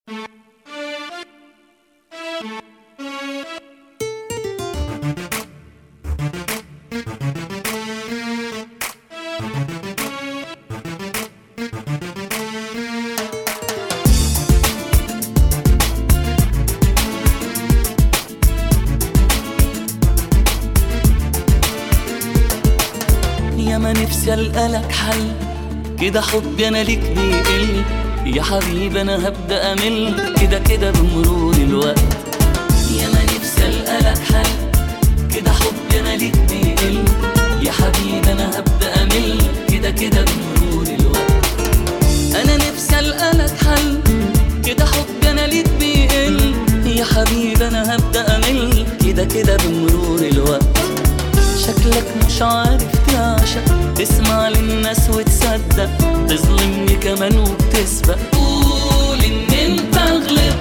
نفسي ألقالك حل كده حبي أنا ليك بيقل يا حبيبي أنا هبدأ أمل كده كده بمرور الوقت يا ما نفسي ألقالك حل كده حبي أنا ليك بيقل يا حبيبي أنا هبدأ أمل كده كده بمرور الوقت أنا نفسي ألقالك حل كده حبي أنا ليك بيقل يا حبيبي أنا هبدأ أمل كده كده بمرور الوقت شكلك مش عارف تعشق تسمع للناس وتصدق تظلمني كمان وبتسبق قول ان انت غلط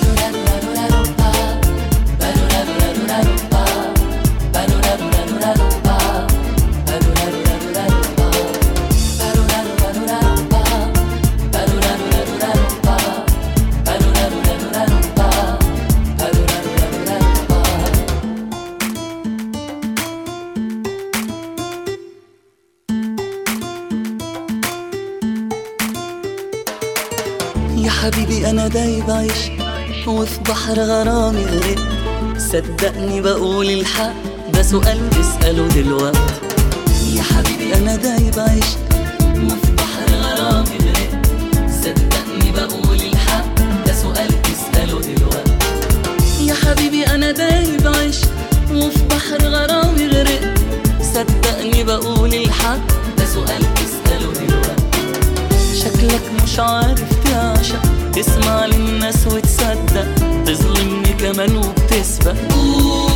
يا حبيبي انا دايب عيش وفي بحر غرامي غرقت صدقني بقول الحق ده سؤال تسأله دلوقتي يا حبيبي انا دايب عيش وفي بحر غرامي غرقت صدقني بقول الحق ده سؤال تسأله دلوقتي يا حبيبي انا دايب عيش وفي بحر غرامي غرقت صدقني بقول الحق ده سؤال تسأله دلوقتي شكلك مش عارف تعشق تسمع للناس وتصدق تظلمني كمان وبتسبق قول